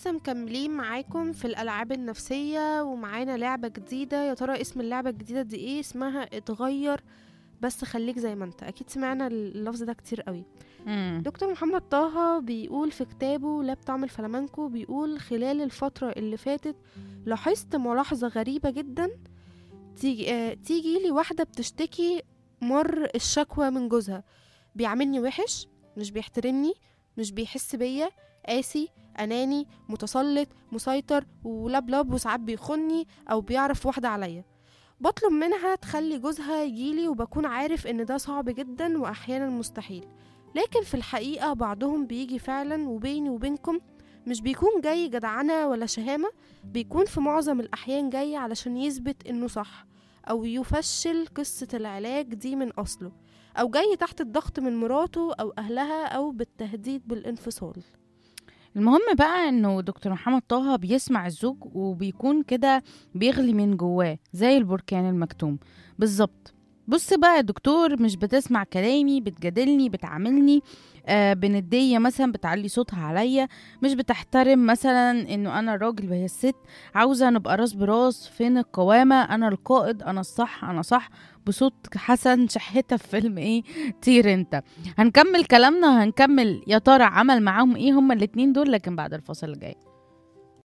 ولسه مكملين معاكم في الألعاب النفسية ومعانا لعبة جديدة يا ترى اسم اللعبة الجديدة دي ايه اسمها اتغير بس خليك زي ما انت اكيد سمعنا اللفظ ده كتير قوي مم. دكتور محمد طه بيقول في كتابه لا بطعم الفلامنكو بيقول خلال الفترة اللي فاتت لاحظت ملاحظة غريبة جدا تيجي, آه تيجي لي واحدة بتشتكي مر الشكوى من جوزها بيعاملني وحش مش بيحترمني مش بيحس بيا قاسي أناني متسلط مسيطر ولبلب وساعات بيخني أو بيعرف واحدة عليا بطلب منها تخلي جوزها يجيلي وبكون عارف إن ده صعب جدا وأحيانا مستحيل لكن في الحقيقة بعضهم بيجي فعلا وبيني وبينكم مش بيكون جاي جدعنة ولا شهامة بيكون في معظم الأحيان جاي علشان يثبت إنه صح أو يفشل قصة العلاج دي من أصله أو جاي تحت الضغط من مراته أو أهلها أو بالتهديد بالانفصال المهم بقى انه دكتور محمد طه بيسمع الزوج وبيكون كده بيغلي من جواه زي البركان المكتوم بالظبط بص بقى يا دكتور مش بتسمع كلامي بتجادلني بتعاملني آه بندية مثلا بتعلي صوتها عليا مش بتحترم مثلا انه انا الراجل وهي الست عاوزة نبقى راس براس فين القوامة انا القائد انا الصح انا صح بصوت حسن شحتة في فيلم ايه طير انت هنكمل كلامنا هنكمل يا ترى عمل معاهم ايه هما الاتنين دول لكن بعد الفاصل الجاي